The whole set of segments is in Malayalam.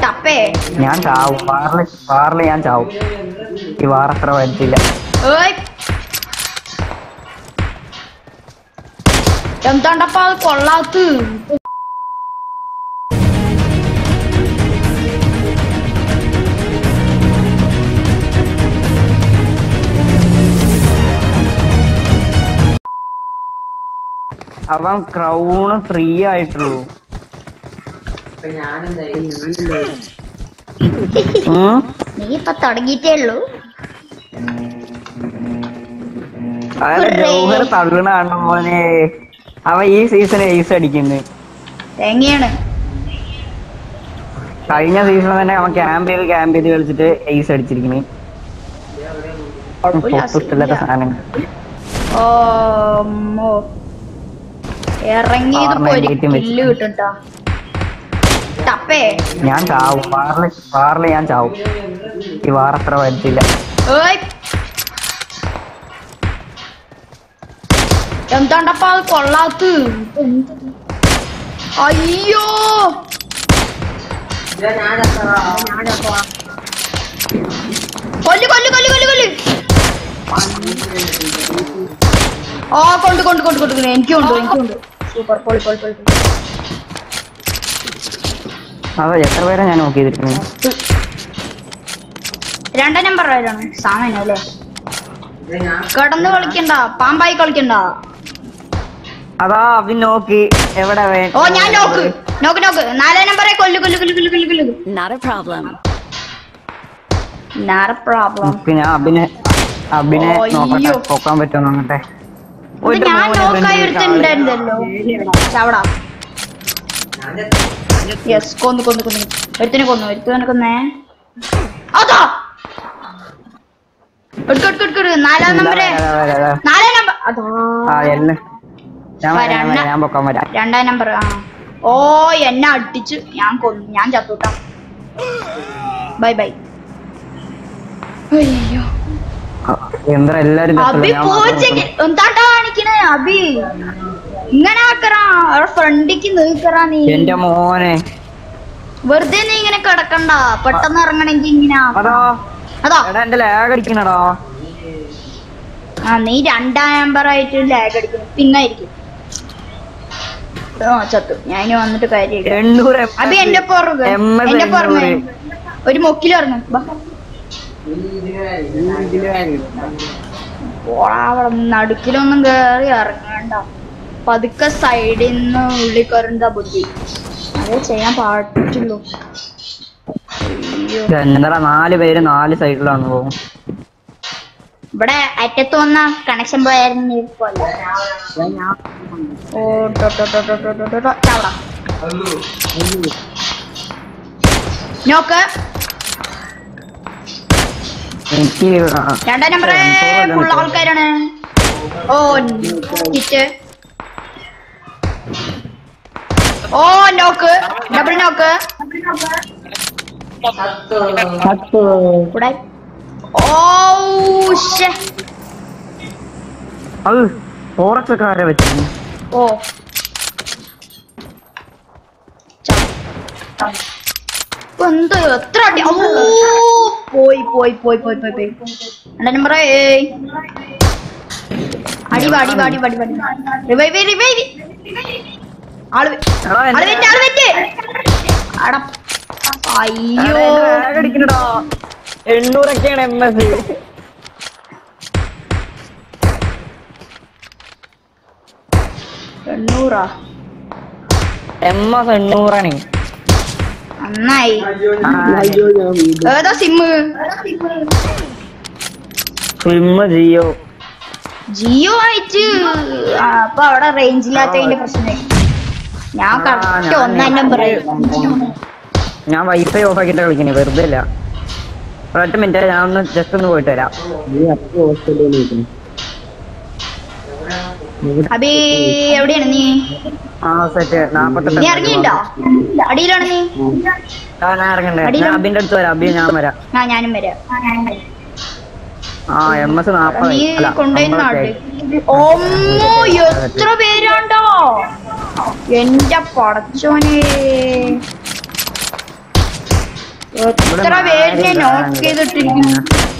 ടപ്പേ ഞാൻ ചാവും വാറില് വാറില് ഞാൻ ചാവും ഈ വാർ അത്ര വരത്തില്ല ഏയ് എന്താണ്ടപ്പാ അത് കൊള്ളാത്ത് അവൻ ക്രൗണ് ഫ്രീ ആയിട്ടുള്ളൂ ഉം? നീ ഇപ്പൊ തുടങ്ങിയിട്ടേ ഉള്ളൂ അതായത് ജൗഹർ തള്ളണ കാണുന്ന മോനെ അവൻ ഈ സീസൺ എയ്സ് അടിക്കുന്നു തേങ്ങയാണ് കഴിഞ്ഞ സീസണിൽ തന്നെ അവൻ ക്യാമ്പ് ചെയ്ത് ക്യാമ്പ് ചെയ്ത് കളിച്ചിട്ട് എയ്സ് അടിച്ചിരിക്കുന്നു കുഴപ്പമില്ല, പൊട്ടില്ലാത്ത സാധനങ്ങൾ ഓ മോ. ഇറങ്ങിയത് ആറിനെ ഒരു ഏറ്റവും വെച്ച്. കില്ല് കിട്ടുംട്ടാ ടപ്പേ ഞാൻ ചാവും വാറില് വാറില് ഞാൻ ചാവും ഈ വാർ അത്ര വരത്തില്ല ഏയ് എന്താണ്ടപ്പാ അത് കൊള്ളാത്ത് അയ്യോ കൊല്ലു കൊല്ലു കൊല്ലു കൊല്ലു കൊല്ലു ആ കൊണ്ട് കൊണ്ട് കൊണ്ട് കൊണ്ട് എനിക്കുണ്ട് എനിക്കുണ്ട് സൂപ്പർ പൊളി പൊളി പൊളി പൊളി. അതെ എത്ര പേരെ ഞാൻ നോക്കി ചെയ്തിരിക്കുന്നത് രണ്ടാം നമ്പർ ആരാണ് സാമന അല്ലേ കിടന്ന് കളിക്കണ്ട പാമ്പായി കളിക്കണ്ട അതാ അവൻ നോക്കി എവിടെ വേ ഓ ഞാൻ നോക്ക് നോക്ക് നോക്ക് നാലാം നമ്പറെ കൊല്ലു കൊല്ലു കൊല്ലു കൊല്ലു കൊല്ലു കൊല്ലു Not a problem. നാര പ്രോബ്ലം നോക്ക് ഞാൻ അഭിനെ അഭിനെ അയ്യോ. നോക്കട്ടെ പൊക്കാൻ പറ്റുമോ നോക്കട്ടെ ഇത് ഞാൻ നോക്കായി ഒരുത്തുണ്ടായിരുന്നല്ലോ ചവടാ യെസ് കൊന്നു കൊന്നു കൊന്നു ഒരുത്തിനെ കൊന്നു ഒരുത്തനെ കൊന്നേ അതാ എടുക്ക് എടുക്ക് എടുക്ക് എടുക്ക്. നാലാം നമ്പറെ നാലാം നമ്പർ അതാ ആ എല്ലാം ഞാൻ വരാം, ഞാൻ വരാം. വരാം, ഞാൻ പൊക്കാൻ വരാം രണ്ടാം നമ്പർ ആ ഓ എന്നെ അടിച്ചു ഞാൻ കൊന്നു ഞാൻ ചത്തുട്ടാ ബൈ ബൈ അയ്യോ എന്താ എല്ലാരും ചത്തല്ലോ, അബി ഞാൻ മാത്രം പോച്ചെങ്കിൽ എന്താണ്ടാ കാണിക്കണേ അബി ഇങ്ങനെ ആക്കറാ അവിടെ ഫ്രണ്ടിക്ക് നീക്കറാ നീ എന്റെ മോനെ വെറുതെ നീ ഇങ്ങനെ കിടക്കണ്ട പെട്ടെന്ന് ഇറങ്ങണെങ്കി ഇങ്ങനെ ആക്ക്. അതാ അതാ എടാ എന്റെ ലാഗ് അടിക്കണടാ ആ നീ രണ്ടാം നമ്പർ ആയിട്ട് ലാഗ് അടിക്കുന്നു പിന്നായിരിക്കും ഓ ചത്തു ഞാൻ ഇനി വന്നിട്ട് കാര്യമില്ല എണ്ണൂറ് അബി എന്റെ പുറകെ MS എന്റെ പുറകെ എണ്ണൂറ്. ഒരു മൊക്കിൽ ഇറങ്ങും ബാ. പോടാ അവിടെ നടുക്കിലൊന്നും കേറി ഇറങ്ങണ്ട പതുക്കെ സൈഡിൽ നിന്ന് ഉള്ളിൽ കയറണ്ട ബുദ്ധി അതേ ചെയ്യാൻ പാടിട്ടുള്ളൂ അയ്യോ എന്താ നാല് പേര് നാല് സൈഡിലാണ് പോകും ഇവിടെ അറ്റത്ത് വന്ന കണക്ഷൻ പോയായിരുന്നു പോലെ ഓ ടോ ടോ ടോ ടോ ടോ ടോ ടോ ടോ. ചാവടാ നോക്ക് എനിക്ക് ആ, രണ്ടാം നമ്പർ ഫുൾ ആൾക്കാരാണ് ഓ കിറ്റ് ഓ നോക്ക് ഡബിൾ നോക്ക് കൂടെ ഓ ശ്ശെ. അത് ഫോറക്സ് ഒക്കെ ആരെ വെച്ചു ഓ ചാ. ഇപ്പൊ എന്ത് എത്ര അടി ഓ പോയി പോയി പോയി പോയി പോയി പോയി രണ്ടാം നമ്പർ അടി വാടി വാടി വാടി വാടി റിവൈവ് റിവൈവ് ആള് വെ- എടാ, ആള് എന്റെ വെറ്റ് ആള് വെറ്റ് അട അയ്യോ lag അടിക്കണടാ എണ്ണൂറൊക്കെയാണ് എം എസ് എണ്ണൂറാ എം എസ് എണ്ണൂറാണ് നന്നായി ഏതാ സിമ്മ് സിമ്മ് ജിയോ ജിയോ ആയിട്ട് ആ, അപ്പൊ അവിടെ റേഞ്ച് ഇല്ലാത്തതിന്റെ പ്രശ്നമായി ഞാൻ ആ, കറക്റ്റ് ഞാൻ- ഒന്നാം നമ്പർ ഞാൻ വൈഫൈ ഓഫ് ആക്കിയിട്ട് കളിക്കണേ വെറുതെ അല്ല ഒരൊറ്റ മിനിറ്റ് ഞാൻ ഒന്ന് ജസ്റ്റ് ഒന്ന് പോയിട്ട് വരാം അബി എവിടെയാണ് നീ ആ സെറ്റ് നാപ്പത്തെട്ട് നീ ഇറങ്ങിയിട്ടുണ്ടോ അടിയിലാണ് നീ ആ, ഞാൻ ഇറങ്ങണ്ടേ അടിയിലോ? ഞാൻ അബിന്റെ അടുത്ത് വരാം അബി ഞാൻ വരാം ആ ഞാനും വരാം ആ എം എസ് നാപ്പത് നീ അല്ല, കൊണ്ടുപോയി നാട്ട് അമ്പതൊക്കെ. ഓമ്മോ എത്ര പേരാണ്ടോ എന്റെ പടച്ചോനെ എത്ര പേരിനെ നോക്ക് ചെയ്തിട്ടിരിക്കുന്നു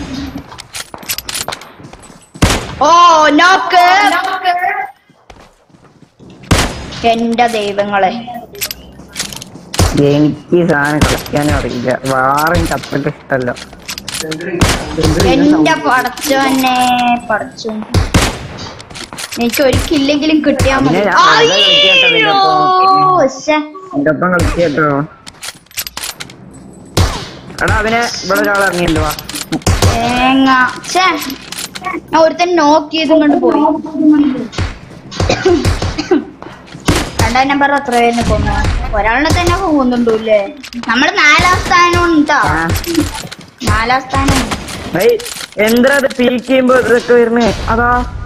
ഓ നോക്ക് എന്റെ ദൈവങ്ങളെ എനിക്ക് ഈ സാധനം കളിക്കാനും അറിയില്ല വാറും കത്തൊക്കെ ഇഷ്ടല്ല എന്റെ പടച്ചോനെ പടച്ചു എനിക്ക് ഒരിക്കലെങ്കിലും കിട്ടിയാ മതി അതിനെ ഞാൻ വെറുതെ കളിക്കാത്ത അയ്യോ, ശ്ശെ. എന്റെ ഒപ്പം കളിച്ചേട്ടോ എടാ അവനെ ഇവിടെ ഒരാൾ ഇറങ്ങിയിട്ടുണ്ടോ തേങ്ങ ഛേ ഞാൻ ഒരുത്തൻ നോക്ക് ചെയ്തും കൊണ്ട് പോയി രണ്ടാം നമ്പർ എത്ര പേരിനെ കൊന്നു ഒരാളിനെ തന്നെ കൊന്നുണ്ടല്ലേ നമ്മള് നാലാം സ്ഥാനം ഉണ്ടാ നാലാം സ്ഥാനം ഏയ് എന്താ അത് പീക്ക് ചെയ്യുമ്പോ ഇതൊക്കെ വരുന്നേ അതാ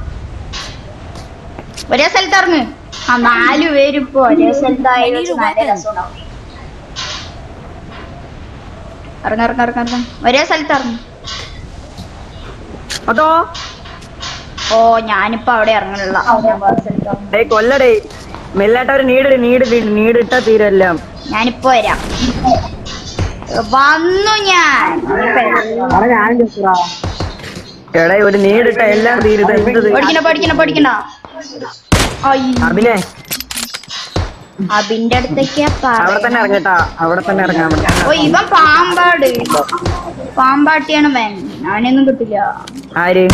ഒരേ സ്ഥലത്ത് ഇറങ്ങ് ആ നാലു പേര് ഇപ്പൊ ഒരേ സ്ഥലത്തായാലും വെച്ച് നല്ല രസമുണ്ടാവും ഇറങ്ങ ഇറങ്ങ ഇറങ്ങ ഇറങ്ങ ഒരേ സ്ഥലത്ത് ഇറങ്ങും അതോ ഓ ഞാനിപ്പോ അവിടെ ഇറങ്ങണില്ല ഞാൻ വേറെ സ്ഥലത്ത് ഇറങ്ങും. ഡേ കൊല്ലടേ മെല്ലാട്ട ഒരു നീട് നീട് നീട് ഇട്ടാ തീരെല്ലാം ഞാനിപ്പോ വരാം വന്നു ഞാൻ എടേ ഒരു നീടിട്ട എല്ലാം തീരുത് എന്തത് പഠിക്കണ പഠിക്കണ പഠിക്കണ അഭിനെ അബിന്റെ അടുത്തേക്കാ അവിടെ തന്നെ പറ ഇറങ്ങട്ടാ അവിടെ തന്നെ ഇറങ്ങാൻ അവിടെ തന്നെ ഓ ഇവൻ പാമ്പാട് പാമ്പാട്ടിയാണ് മേൻ അവനൊന്നും കിട്ടില്ല ആര്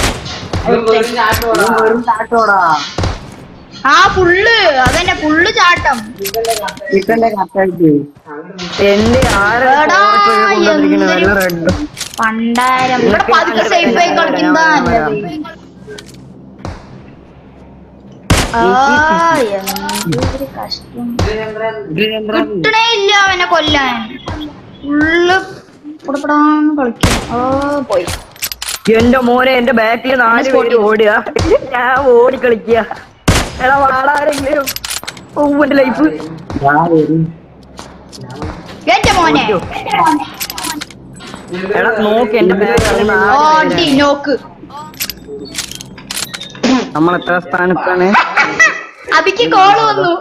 ആ ഫുള്ള് അതന്നെ ഫുള്ള് ചാട്ടം എന്റെ ആരാ എടാ, കൊണ്ടുവന്നിരിക്കുന്നത് എന്തൊരു- നല്ല റെഡ് പണ്ടാരം ഇവിടെ പതുക്കെ സേഫ് ആയി കളിക്കുന്നതാ നല്ലത് ആ എന്തൊരു കഷ്ടം കിട്ടണേ ഇല്ല അവനെ കൊല്ലാൻ ഫുള്ള് പുടപടാന്ന് കളിക്കും ഓ പോയി എന്റെ മോനെ എന്റെ ബാക്കിൽ നാല് സ്പോട്ട് പേര് ഓടുക ഞാൻ ഓടി കളിക്കുക എടാ വാടാരെങ്കിലും ഓ എന്റെ ലൈഫ് എന്റെ മോനെ എടാ നോക്ക് എന്റെ ബാക്കിൽ ഓടി നോക്ക് നമ്മൾ എത്ര സ്ഥാനത്താണ് അബിക്ക് കോള് വന്നു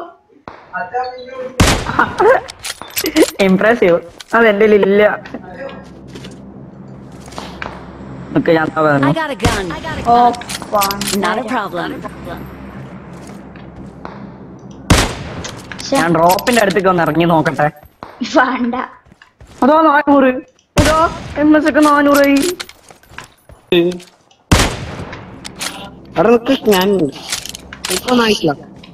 ഇംപ്രസീവ് അത് എന്റെ ഇല്ല ഓക്കെ ഞാൻ ദാ I വരുന്നു got a gun. Oh Not a problem. ഞാൻ ഡ്രോപ്പിന്റെ അടുത്തേക്ക് ഒന്ന് ഇറങ്ങി നോക്കട്ടെ വേണ്ട അതോ നാനൂറ് അതോ എം എസ് ഒക്കെ നാനൂറായി അവിടെ നിക്ക് ഞാൻ ഇപ്പൊ ആയിട്ടില്ല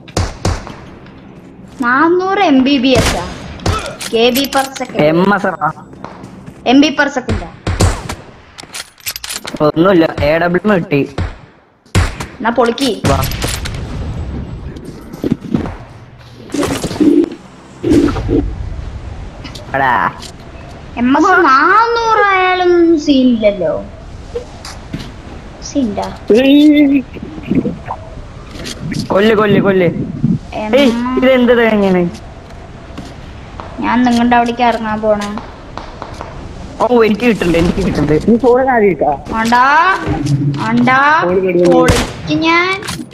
നാന്നൂറ് M B B S K B per second M S M B per second ഒന്നുമില്ല എ ഡബ്ല്യു കിട്ടി എന്നാ പൊളിക്ക് വാ എടാ എം എസ് നാന്നൂറായാലും സീനില്ലല്ലോ സീൻഡാ കൊല്ല് കൊല്ല് കൊല്ല് ഏയ് ഇത് എന്ത് തേങ്ങയാണ് ഞാൻ നിങ്ങളുടെ അവിടേക്ക് ഇറങ്ങാൻ പോണേ ഓ എനിക്ക് കിട്ടുന്നുണ്ട് എനിക്ക് കിട്ടുന്നുണ്ട് നീ ഫോൺ കാര്യട്ടാ ആണ്ടാ ആണ്ടാ പൊളിക്ക് ഞാൻ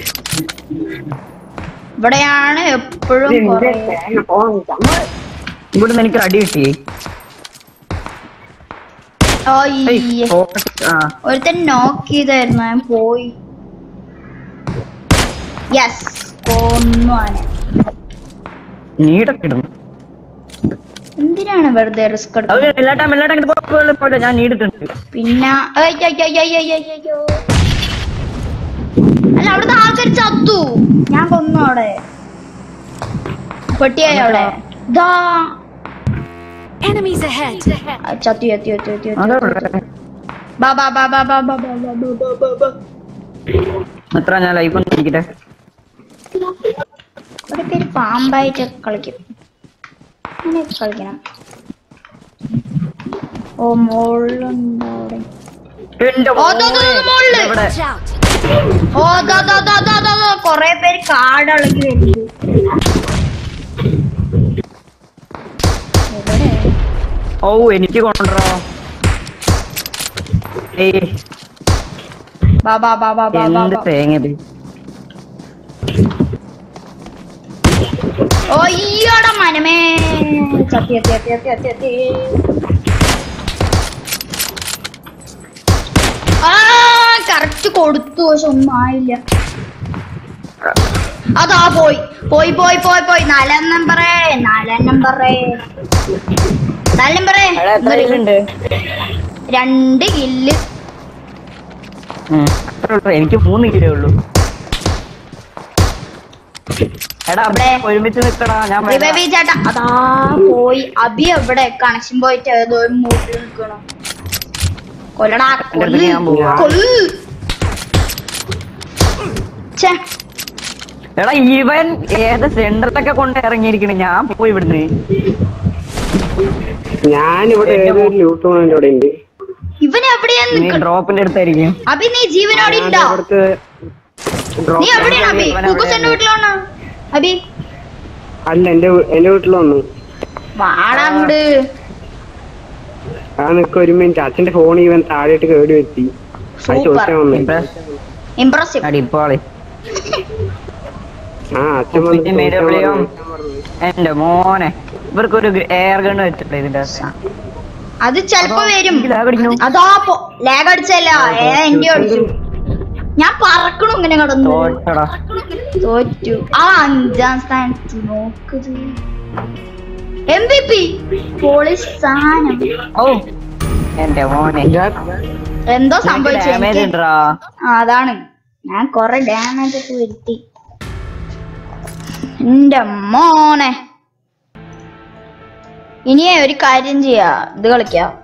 ഇവിടെയാണ് എപ്പോഴും കൊറേ ഇവിടുന്ന് എനിക്ക് അടി കിട്ടി ഏയ്, ഓയ്യ്. focus- ആ ഒരുത്തൻ നോക്ക് ചെയ്തായിരുന്നു ഞാൻ പോയി യെസ് കൊന്നു അവനെ നീടൊക്കെ ഇടുന്നു എന്തിനാണ് വെറുതെ റിസ്ക് അത് എടുക്കുന്നത് എല്ലാട്ടാ എല്ലാട്ടാ ഇങ്ങോട്ട് പോലെ ഞാൻ നീടിട്ടുണ്ട് പിന്നെ ഏയ്, ഏയ്, ഏയ്, ഏയ്, ഏയ്, ഏയ്, ഏയ്, ഓ. അല്ല അവിടുത്തെ ആൾക്കാർ ചത്തു ഞാൻ കൊന്നു അവിടെ പെട്ടിയായി അവിടെ ദാ Enemies ahead. ആ, ചത്തു ചത്തു ചത്തു ചത്തു ചത്തു. അതവിടെ ബാ ബാ ബാ ബാ ബാ ബാ ബാ ബാ ബാ ബാ ബാ. എത്ര ഞാൻ ലൈഫ് ഒന്ന് ഇരിക്കട്ടെ ഇവിടെ പേര് പാമ്പായിട്ട് കളിക്കും അങ്ങനെ കളിക്കണം ഓ മോളുണ്ട് അവിടെ എന്റെ ഓ, ദാ, ദാ, ദാ, മോളില്. ഇവിടെ Watch out. ഓ ദാ ദാ ദാ ദാ ദാ ദാ കൊറേ പേര് കാടളക്കി വരുന്നു എവിടെ ഓ എനിക്ക് കൊണ്ടോ ഏയ് ബാ ബാ ബാ ബാ ബാ ബാ എന്ത് ബാ. തേങ്ങ ഇത് ഓ ഈയോടെ മനമേ ചത്തി ചത്തി ചത്തി ചത്തി ചത്തി ചത്തി ആ കറക്റ്റ് കൊടുത്തു പക്ഷെ ഒന്നും ആയില്ല അതാ പോയി പോയി പോയി പോയി പോയി നാലാം നമ്പറേ നാലാം നമ്പറേ നാലാം നമ്പറേ എടാ എത്ര കില്ലുണ്ട് രണ്ട് കില്ല് ഉം. അത്രേ ഉള്ളൂ. എനിക്ക് മൂന്ന് കിലോ ഉള്ളൂ എടാ അവിടെ. ഒരുമിച്ച് നിക്കടാ ഞാൻ വരാം. റിവൈവ് ചേട്ടാ അതാ പോയി അബി എവിടെ കണക്ഷൻ പോയിട്ട് ഏതോ ഒരു മൂട്ടിൽ നിൽക്കണം കൊല്ലടാ എൻ്റെ കൊല്ല് അടുത്ത് ഞാൻ പോവാ. കൊല്ല് ഛേ എടാ ഇവൻ ഏത് സെന്ററിലൊക്കെ കൊണ്ട് ഇറങ്ങിയിരിക്കണ് ഞാൻ പോയി ഇവിടുന്ന് ഞാനിവിടെ ഏതൊരു ലൂട്ട് പോയിന്റ് ഇവിടെ ഉണ്ട് ഇവൻ എവിടെയാ നീ നിൽക്കണം ഡ്രോപ്പിന്റെ അടുത്തായിരിക്കും അബി നീ ജീവനോടെ ഞാൻ ഉണ്ടോ ഇവിടുത്തെ നീ എവിടെയാണ് അബി ഇവൻ കൂക്കോച്ചന്റെ വീട്ടിലാണോ അബി അല്ല എന്റെ വീ- എന്റെ വീട്ടിൽ വന്നു വാടാ അങ്ങട് ആ നിക്ക ഒരു മിനിറ്റ് അച്ഛന്റെ ഫോൺ ഇവൻ താഴെയിട്ട് കേടി വെത്തി അത് സൂപ്പർ ചോദിക്കാൻ വന്നു ഇംപ്രസീവ് അടിപ്പോളി ആ അച്ഛൻ വന്ന് പിന്നെ മേലെ ചോദിക്കാൻ വിളിയോ? പറഞ്ഞു. എന്റെ മോനെ ഇവർക്കൊരു എയർ ഗണ്ണ് വെച്ചിട്ടില്ല ഇതിന്റെ അകത്ത്. അത് ചെലപ്പോ വരും എനിക്ക് lag അടിക്കുന്നു. അതാ ലാഗ് അടിച്ചല്ല ഏ എന്റെ അടിച്ചു ഞാൻ പറക്കണു ഇങ്ങനെ കിടന്നു തോറ്റടാ തോറ്റു ആ അഞ്ചാം സ്ഥാനത്ത് നോക്കുത് എം ബി പി പോളിഷ് സ്ഥാനം ഓ എന്റെ മോനെ എന്തോ സംഭവിച്ചു ഡാമേജ് എനിക്ക്. ഉണ്ടടാ ആ, അതാണ് ഞാൻ കൊറേ ഡാമേജ് ഒക്കെ വരുത്തി എന്റെ മോനെ ഇനിയേ ഒരു കാര്യം ചെയ്യാ ഇത് കളിക്കാം